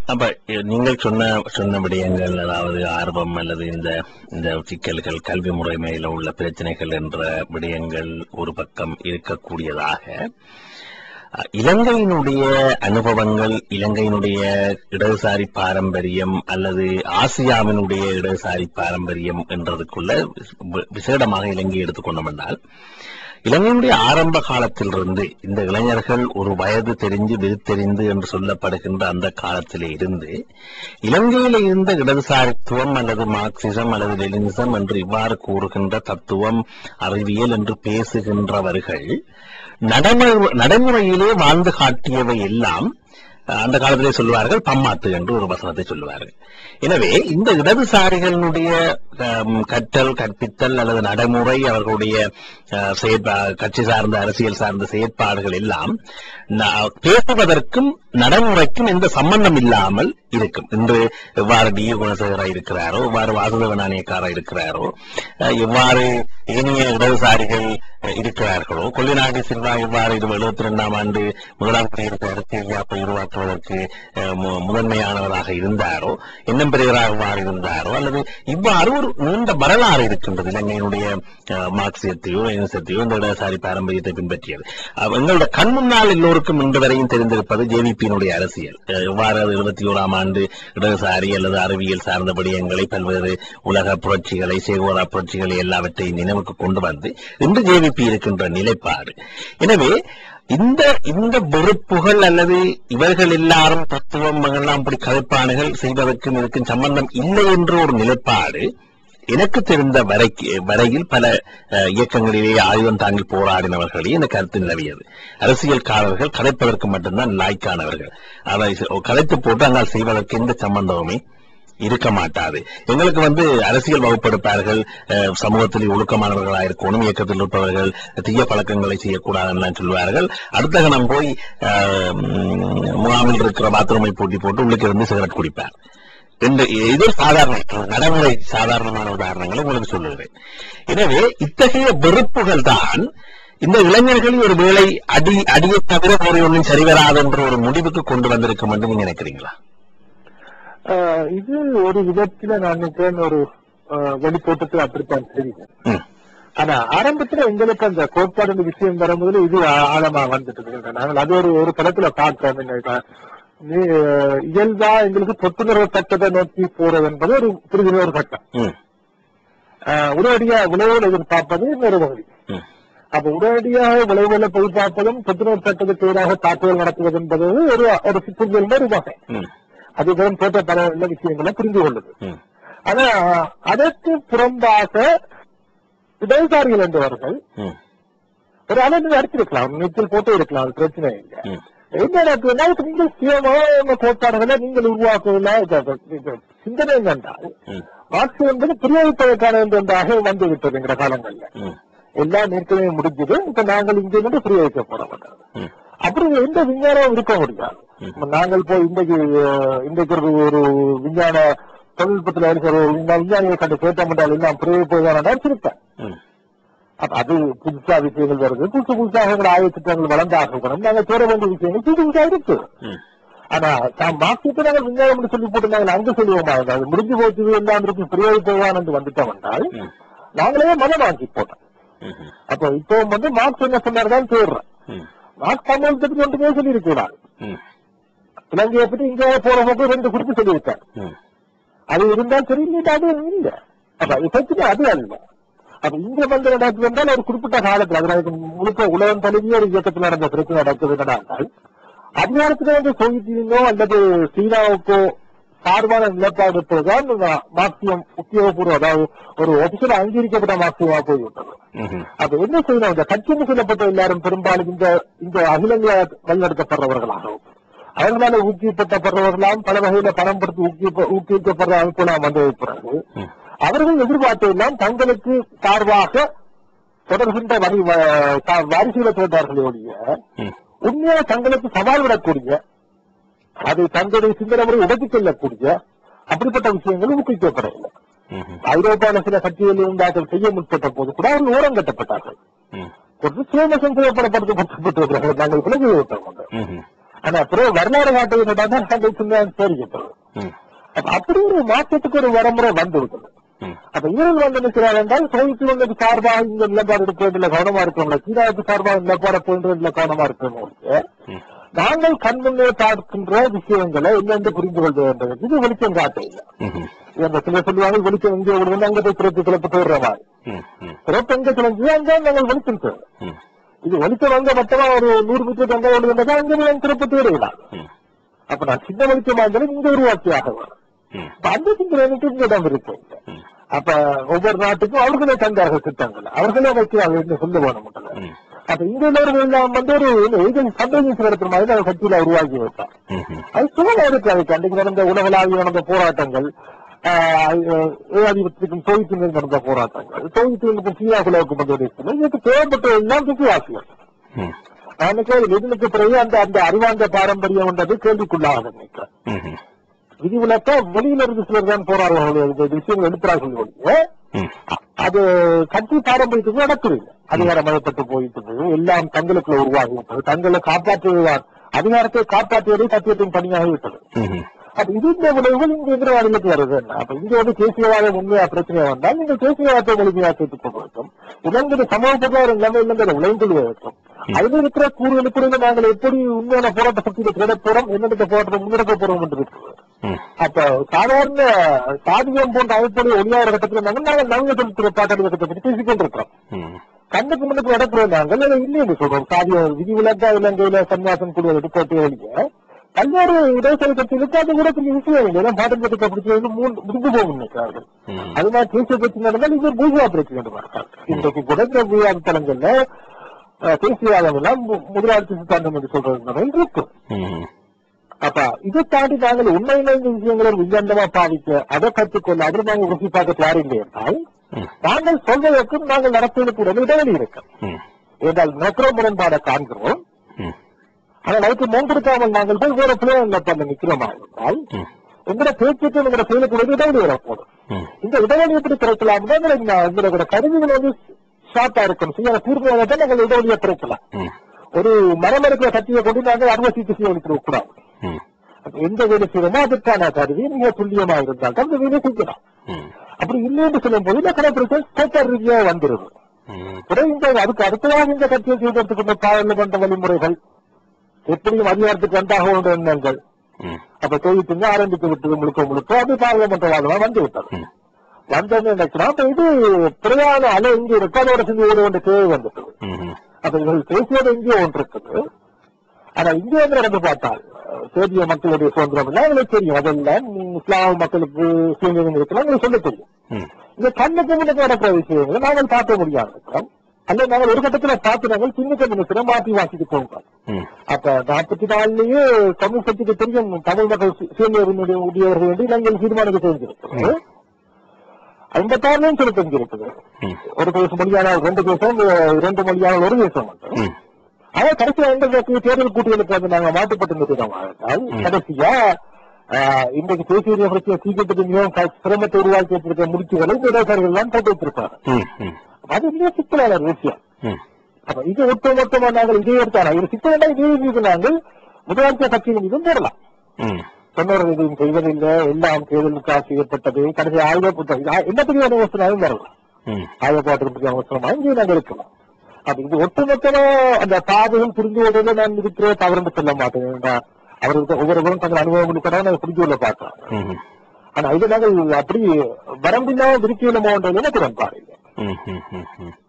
அப்ப இ- நீங்கள் சொன்ன சொன்ன விடயங்கள் அதாவது ஆர்வம் அல்லது இந்த இந்த சிக்கல்கள் கல்வி முறைமையில உள்ள பிரச்சனைகள் என்ற விடயங்கள் ஒரு பக்கம் இருக்கக்கூடியதாக அஹ், இலங்கையினுடைய அனுபவங்கள் இலங்கையினுடைய இடதுசாரி பாரம்பரியம் அல்லது ஆசியாவினுடைய இடதுசாரி பாரம்பரியம் என்றதுக்குள்ள வி- விசேடமாக இலங்கை எடுத்துக்கொண்டோம் என்றால் இலங்கையினுடைய ஆரம்ப காலத்திலிருந்து இந்த இளைஞர்கள் ஒரு வயது தெரிஞ்சு விருத்தெரிந்து என்று சொல்லப்படுகின்ற அந்த காலத்திலே இருந்து இலங்கையில இருந்த இடதுசாரித்துவம் அல்லது மார்க்சிசம் அல்லது லெனினிசம் என்று இவ்வாறு கூறுகின்ற தத்துவம் அறிவியல் என்று பேசுகின்றவர்கள் நடைமுறை நடைமுறையிலே வாழ்ந்து காட்டியவை எல்லாம் அஹ், அந்த காலத்திலே சொல்லுவார்கள் பம்மாத்து என்று ஒரு வசனத்தை சொல்லுவார்கள் எனவே இந்த இடதுசாரிகளுடைய அம், கற்றல் கற்பித்தல் அல்லது நடைமுறை அவர்களுடைய அஹ், செயற்பா கட்சி சார்ந்த அரசியல் சார்ந்த செயற்பாடுகள் எல்லாம் ந- பேசுவதற்கும் நடைமுறைக்கும் எந்த சம்பந்தம் இல்லாமல் இருக்கும் இன்று எவ்வாறு டி குணசேகரா இருக்கிறாரோ எவ்வாறு வாசுதேவ நாணயக்காரா இருக்கிறாரோ அஹ், எவ்வாறு ஏனைய இடதுசாரிகள் அஹ், இருக்கிறார்களோ கொல்லிநாடு சில்வா எவ்வாறு இது எழுபத்தி ரெண்டாம் ஆண்டு முதலாம் குடியரசு அரசியல் யாப்பை உருவாக்குவதற்கு அஹ், மு- முதன்மையானவராக இருந்தாரோ எண்ணம் பெறுகிறார் எவ்வாறு இருந்தாரோ அல்லது இவ்வாறு ஒரு நீண்ட வரலாறு இருக்கின்றது இலங்கையினுடைய அஹ், மார்க்சியத்தையோ எனிசத்தையோ இந்த இடதுசாரி பாரம்பரியத்தை பின்பற்றியது அஹ், எங்களுடைய கண் முன்னால் எல்லோருக்கும் இன்று வரையும் தெரிந்திருப்பது ஜேவிபியினுடைய அரசியல் அஹ், எவ்வாறு அது இருபத்தி ஓராம் ஆண்டு இடதுசாரி அல்லது அறிவியல் சார்ந்த விடயங்களை பல்வேறு உலக புரட்சிகளை சேகோரா புரட்சிகளை எல்லாவற்றையும் நினைவுக்கு கொண்டு வந்து இன்று ஜேவிபி இருக்கின்ற நிலைப்பாடு எனவே இந்த இந்த வெறுப்புகள் அல்லது இவர்கள் எல்லாரும் தத்துவம் எல்லாம் அப்படி கதைப்பாடுகள் செய்வதற்கும் இதற்கும் சம்பந்தம் இல்லை என்ற ஒரு நிலைப்பாடு எனக்கு தெரிந்த வரைக்கு வரையில் பல அஹ், இயக்கங்களிலே ஆயுதம் தாங்கி போராடினவர்களே இந்த கருத்து நிலவியது அரசியல்காரர்கள் கதைப்பதற்கு மட்டும்தான் லாய்க்கானவர்கள் அதை கதைத்து போட்டு அங்கால் செய்வதற்கு எந்த சம்பந்தமுமே இருக்க மாட்டாது எங்களுக்கு வந்து அரசியல் வகுப்பெடுப்பார்கள் அஹ், சமூகத்தில் ஒழுக்கமானவர்களாக இருக்கணும் இயக்கத்தில் இருப்பவர்கள் தீய பழக்கங்களை செய்யக்கூடாதுன்னு சொல்லுவார்கள் அடுத்த கணம் போய் அஹ், ம், முகாமில் இருக்கிற பாத்ரூமை பூட்டி போட்டு உள்ளுக்கு இருந்து சிகரெட் குடிப்பார் ரெண்டு இது சாதாரண நடைமுறை சாதாரணமான உதாரணங்களை உங்களுக்கு சொல்லுகிறேன் எனவே இத்தகைய வெறுப்புகள் தான் இந்த இளைஞர்களை ஒரு வேளை அடி அடியை தவிர வேறு ஒன்றும் சரிவராது என்ற ஒரு முடிவுக்கு கொண்டு வந்திருக்கும் என்று நீங்க நினைக்கிறீங்களா ஆஹ் இது ஒரு விதத்துல நான் நினைக்கிறேன் ஒரு ஆஹ் வெளித்தோட்டத்தில் அப்படித்தான் தெரியுது ம், ஆனா ஆரம்பத்துல எங்களுக்கு அந்த கோட்பாடு விஷயம் வரும்போது இது ஆ- ஆழமா வந்துட்டு நாங்கள் அது ஒரு ஒரு தளத்துல பார்க்கிறோம் என்ன இப்ப நீ ஆஹ் இயல்பா எங்களுக்கு தொட்டுணர்வு தக்கதை நோக்கி போறது என்பது ஒரு புரிதல் ஒரு கட்டம் ம், ஆஹ் உடனடியா விளைவுகள் எதிர்பார்ப்பது இன்னொரு பகுதி ம், அப்ப உடனடியாக விளைவுகளை எதிர்பார்ப்பதும் தொட்டுணர்வு தக்கதுக்கு எதிராக தாக்குதல் நடத்துவது என்பது ஒரு ஒரு புரிதல் ஒரு வகை ம், அது வெறும் தோற்ற பல விஷயங்களை புரிந்து கொள்ளுது ம், ஆனா அதற்கு புறம்பாக இடதுசாரிகள் என்பவர்கள் ம், ஒரு அளவு அடிச்சிருக்கலாம் நீச்சல் போட்டு இருக்கலாம் அது பிரச்சனை இல்லை ம், என்ன நடக்குதுன்னா இப்ப நீங்கள் சுயமாக கோட்பாடுகளை நீங்கள் உருவாக்குவதில்லை இது- இது சிந்தனை என்னென்றால் ம், மார்க்சியம் என்பது பிரயோகிப்பதற்கான ஒன்றாக வந்து விட்டது என்கிற காலங்கள்ல ம், எல்லாம் ஏற்கனவே முடிஞ்சது இப்ப நாங்கள் இங்கே வந்து பிரயோகிக்க போறோம் ம், அப்படி எந்த விஞ்ஞானம் இருக்க முடியாது இப்ப நாங்கள் போய் இன்றைக்கு அஹ், இன்றைக்கு ஒரு ஒரு விஞ்ஞான தொழில்நுட்பத்தில் இருக்கிற ஒரு விஞ்ஞா- விஞ்ஞானியை கண்டு கேட்டோம் என்றால் எல்லாம் பிரயோகிப்பதான சிரிப்பேன் ம், அப்ப அது புதுசா விஷயங்கள் வருது புதுசு புதுசாக எங்கள் ஆய்வு திட்டங்கள் வளர்ந்தாக இருக்கணும் நாங்கள் தேட வேண்டிய விஷயங்கள் புதுசு புதுசா இருக்கு ம், ஆனா தாம் மார்க்சியத்தை நாங்கள் விஞ்ஞானம் என்று சொல்லி போட்டு நாங்கள் அங்கு சொல்லுவோமா அது முடிஞ்சு போச்சு எல்லாம் இருக்கு பிரயோகிப்பதான் என்று வந்துட்டோம் என்றால் ம், நாங்களே மனம் வாங்கி போட்டோம் ம், அப்போ இப்போ வந்து மார்க்ஸ் என்ன சொன்னார் தான் தேடுறேன் ம், மார்க்ஸ் தமிழ் பற்றி ஒன்றுமே சொல்லியிருக்கிறார் ம், இலங்கையை பற்றி இங்கே போற போது ரெண்டு குறிப்பு சொல்லியிருக்கார் ம், அது இருந்தால் சரி இல்லையா அது இல்ல அப்ப பிரச்சனை அது அல்ல அப்ப இங்க வந்து நடக்குது என்றால் ஒரு குறிப்பிட்ட காலத்துல அது அதுக்கு முழுக்க உலகம் தழுவிய ஒரு இயக்கத்தில் நடந்த பிரச்சனை நடக்குது என்றால் அதிகாரத்துல வந்து சோவியத் யூனியனோ அல்லது சீனாவுக்கோ சார்பான நிலைப்பாடு இருப்பதுதான் இந்த மார்க்சியம் உத்தியோகபூர்வ அதாவது ஒரு ஒபிஷியல் அங்கீகரிக்கப்பட்ட மார்க்சியமா போய்விட்டது ம், அப்ப என்ன செய்யணும் இந்த கட்சின்னு சொல்லப்பட்ட எல்லாரும் பெரும்பாலும் இந்த இந்த அகிலங்களை வழிநடத்தப்படுறவர்களாகவும் அவர்களால ஊக்குவிக்கப்பட்டவர்களாம் பல வகையில பணம் படுத்தி ஊக்குவிப்ப- ஊக்குவிக்கப்படுற அமைப்புலாம் வந்த பிறகு ம், அவர்கள் எதிர்பார்த்தெல்லாம் தங்களுக்கு சார்பாக தொடர்கின்ற வரி வ- தா- வாரிசுகளை தோன்றார்களே ஒழிய ம், உண்மையாக தங்களுக்கு சவால் விடக்கூடிய அது தங்களுடைய சிந்தனை முறை உடைத்துக் கொள்ளக்கூடிய அப்படிப்பட்ட விஷயங்கள் ஊக்குவிக்கப்படவில்லை ம், ஐரோப்பாவில் சில கட்சிகள் இருந்தார்கள் செய்ய முற்பட்ட போது கூட அவர்கள் ஓரம் கட்டப்பட்டார்கள் ம், ஒரு சுயமசம் செய்யப்படப்படுத்தப்பட்டிருக்கிறார்கள் நாங்கள் விலகி விட்டோம் ம், ஆனா அப்புறம் வரலாறு காட்டுவதா தான் நாங்கள் சின்ன தெரிவித்தது ம் அப்ப அப்படி ஒரு மாற்றத்துக்கு ஒரு வரமுறை வந்து விட்டது ம் அப்ப இவர்கள் வந்து நினைக்கிறார் என்றால் சோவியத் யூனியனுக்கு சார்பாக இந்த நிலப்பாடு எடுக்கிறதுல கவனமா இருக்கிறோம்ல சீனாவுக்கு சார்பாக நிலப்பாட போன்றதுல கவனமா இருக்கிறோம் ம் நாங்கள் கண்முன்னே பார்க்கின்ற விஷயங்களை என்னென்று புரிந்து கொள்வது என்பது இது வெளிச்சம் காட்ட இல்லை ம் இந்த சில சொல்லுவாங்க வெளிச்சம் இங்கே விடுவது அங்க போய் பிறப்பு கிளப்பு போடுற மாதிரி ம் ம் பிறப்பு எங்க கிளம்பி அங்கே நாங்கள் வெளிச்சம் தேவை ம் இது வெளிச்சம் வந்து மொத்தமா ஒரு நூறு மீட்டர் அங்கே விடுதுன்றதா அங்கே நாங்கள் திருப்ப தேவையில்லாம் ம் அப்ப நான் சின்ன வெளிச்சமா இருந்தாலும் இங்க உருவாக்கியாக வேணும் ம் அப்ப அந்த சிந்தனைக்கு இங்க இடம் இருக்கு ம் அப்ப ஒவ்வொரு நாட்டுக்கும் அவர்களே தந்தார்கள் திட்டங்கள் அவர்களே வைக்கிறார்கள் என்று சொல்ல வேணும் முதல்ல. ம் அப்ப இங்க உள்ளவர்கள் எல்லாம் வந்து ஒரு ஏஜென்சி சண்டேஜன்ஸ் நடத்துற மாதிரி தான் கட்சியில உருவாக்கி வைத்தார் ம் ம் அது சும்மா இருக்கு அதுக்கு அன்றைக்கு நடந்த உலகளாவிய நடந்த போராட்டங்கள் ஏகாதிபத்திற்கும் சோவியத்தினர் நடந்த போராட்டங்கள் சோவியத்தினருக்கும் சீனாக்குள்ளாவுக்கும் வந்த தேசங்கள் இதுக்கு தேவைப்பட்ட எல்லாம் விசுவாசிகள் ம் எனக்கு எதிர்க்கு பிறகு அந்த அந்த அறிவார்ந்த பாரம்பரியம் என்றது கேள்விக்குள்ளாக நினைக்கிறேன் ம் விதிவிலக்க வெளியில இருந்து சிலர் தான் போராடுவார்கள் இந்த விஷயங்கள் எடுக்கிறார்கள் ஒழிய, ம் அது கட்சி பாரம்பரியத்துக்கு நடக்குது அதிகாரமயப்பட்டு போயிட்டு இருந்தது. எல்லாம் தங்களுக்குள்ள உருவாகி விட்டது தங்களை காப்பாற்றுவதுதான் அதிகாரத்தை காப்பாற்றுவதே சத்தியத்தின் பணியாகி விட்டது ம் அப்ப இது இந்த விளைவுகள் இங்க எதிர்வாதிகளுக்கு வருது என்ன அப்ப இங்க வந்து தேசியவாதம் உண்மையா பிரச்சனை வந்தால் நீங்கள் தேசியவாதத்தை முழுமையாக்கிட்டுக் கொள்ள வேண்டும் இலங்கை சமூக பொருளாதார நிலைமை இலங்கையில விளைந்துள்ளதற்கும் அதுல இருக்கிற கூறுகளுக்குள்ள நாங்கள் எப்படி உண்மையான போராட்ட சக்தியில கிடைக்க போறோம் என்னென்ன போராட்டத்தை முன்னெடுக்க போறோம் என்று இருக்கிறது ம் அப்ப சாதாரண சாதியம் போன்ற அமைப்புடைய ஒளியார கட்டத்தில் நாங்கள் நாங்கள் நவீன தொழில்துறை பாட்டாளி கட்டத்தை பற்றி பேசிக் கொண்டிருக்கிறோம் ம் கண்ணுக்கு முன்னுக்கு நடக்கிறோம் நாங்கள் அதை இல்லை என்று சொல்றோம் சாதிய விதிவிலக்கா இலங்கையில சன்னியாசம் கூடுவது போட்டு ஒழிய பல்வேறு இடஒதுக்கீடு கட்சிகளுக்கு அது கூட கொஞ்சம் விஷயம் இல்லை ஏன்னா பாட்டன் கட்டத்தை பிடிச்சது மூணு முடிந்து போகும் நினைக்கிறார்கள் ம் அது மாதிரி தேசிய பிரச்சனை நடந்தால் இது பூஜா பிரச்சனை என்று பார்த்தார் இன்றைக்கு கூட இந்த பூஜா தலங்கள்ல அஹ், தேசியவாதம் எல்லாம் மு- முதலாளித்து சித்தாந்தம் என்று சொல்றது நிலையில் இருக்கும் ம் அப்ப இதை தாண்டி நாங்கள் உண்மையில இந்த விஷயங்களை விஞ்ஞானமா பாதிக்க அதை கற்றுக்கொள்ள அதில் நாங்கள் ருசி பார்க்க தயாரில்லை என்றால் ம் நாங்கள் சொல்வதற்கும் நாங்கள் நடத்துவதற்கு இடையில இடைவெளி இருக்கு ம் என்றால் நெக்ரோ முரண்பாடை காண்கிறோம் ம் ஆனால் அதுக்கு முன்பிருக்காமல் நாங்கள் போய் வேற பிள்ளைங்க பண்ண நிக்கிறோமா இருந்தால் ம் எங்களை பேச்சுக்கு எங்களை செயலுக்கு ஒரு இடைவெளி வரப்போதும் ம் இந்த இடைவெளி எப்படி குறைக்கலாம் எங்களோட கருவிகள் வந்து ஷார்ட்டா இருக்கும் சரியான தீர்மையாக தான் நாங்கள் இடைவெளியை குறைக்கலாம் ம் ஒரு மரம் இருக்கிற கட்சியை கொண்டு நாங்கள் அறுவை சிகிச்சை அளிக்க கூடாது ம் அப்ப எந்த வேலை செய்யணுமோ அதற்கான கருவி மிக துல்லியமா இருந்தால் தான் அந்த வேலையை செய்யலாம் ம் அப்படி இல்லை என்று சொல்லும் போது இந்த கணக்கு ஸ்டேட்டர் ரீதியா வந்துருது ம் பிறகு இந்த அதுக்கு அடுத்ததாக இந்த கட்சியை செய்வதற்கு பாராளுமன்ற வழிமுறைகள் எப்படியும் அதிகாரத்துக்கு வந்தாக வேண்டிய எண்ணங்கள் ம் அப்ப தொழிற்சிங்க ஆரம்பித்து விட்டது முழுக்க முழுக்க அது பாராளுமன்ற வாதமா வந்து விட்டது ம் வந்தது நினைக்கிறோம் அப்ப இது பிரதான அலை இங்கே இருக்கு அதோட செஞ்சு விட வேண்டிய தேவை வந்துட்டது ம் அப்ப இவர்கள் பேசியது இங்கே ஒன்று இருக்குது ஆனா இங்கே வந்து நடந்து பார்த்தால் அஹ், சேதிய மக்களுடைய சுதந்திரம் எல்லாம் எங்களுக்கு தெரியும் அதெல்லாம் நீங்க இஸ்லாம மக்களுக்கு சுதந்திரம் இருக்கலாம் உங்களுக்கு சொல்ல தெரியும் ம் இந்த கண்ணுக்கு முன்னுக்கு நடக்கிற விஷயங்களை நாங்கள் பார்க்க முடியாது இருக்கிறோம் அல்ல நாங்கள் ஒரு கட்டத்துல பார்த்து நாங்கள் பின்னுக்கு நினைக்கிறோம் மாற்றி வாசிக்க போகிறோம் ம் அப்ப நாற்பத்தி நாலுலயே தமிழ் சக்திக்கு தெரியும் தமிழ் மக்கள் சீனியர்களுடைய உடையவர்கள் என்று நாங்கள் தீர்மானிக்க தெரிஞ்சிருக்கிறோம் ஐம்பத்தாறுலையும் சொல்ல தெரிஞ்சிருக்குது ம் ஒரு தேசம் மொழியான ரெண்டு தேசம் அஹ், இரண்டு மொழியான ஒரு தேசம் வந்து ம் ஆனா கடைசியா எந்த தேர்தல் தேர்தல் கூட்டிகளுக்கு வந்து நாங்க மாட்டுப்பட்டு நிறுத்தோம் ஆனால் கடைசியா ஆஹ், இன்றைக்கு தேசிய பிரச்சனை சீக்கிரத்துக்கு மிகவும் க- சிரமத்தை உருவாக்கி வச்சிருக்க முடிச்சுகளை இந்த இடோசர்கள் எல்லாம் போட்டு வச்சிருப்பாங்க ம் ம் அது மிக சிக்கலான ஒரு விஷயம் ம் அப்ப இது ஒட்டுமொத்தமா நாங்கள் இதே எடுத்தாங்க இது சிக்கலா இதே மீது நாங்கள் முதலமைச்சர் கட்சியின் மீதும் போடலாம் ம் சொன்னவர் எதுவும் செய்வதில்லை எல்லாம் தேர்தலுக்காக செய்யப்பட்டது கடைசி ஆயுத புத்தகம் என்ன பெரிய அவசரமாகவும் வரலாம் ம் ஆயப்பாட்டிற்கு அவசரமாக இங்கே நாங்கள் இருக்கலாம் அப்ப இது ஒட்டுமொத்தமா அந்த பாதைகள் புரிந்து கொள்றதுல நான் இருக்கிற தவறு சொல்ல மாட்டேன் ஏன்னா அவருக்கு ஒவ்வொருவரும் தங்கள் அனுபவம் கூட நான் புரிந்து கொள்ள பார்த்தேன் ம் ஆனா இது நாங்கள் அப்படி வரம்பில்லாம விரிக்கணுமோன்றது எனக்கு உடன்பாடு இல்லை ம் ம் ம் ம்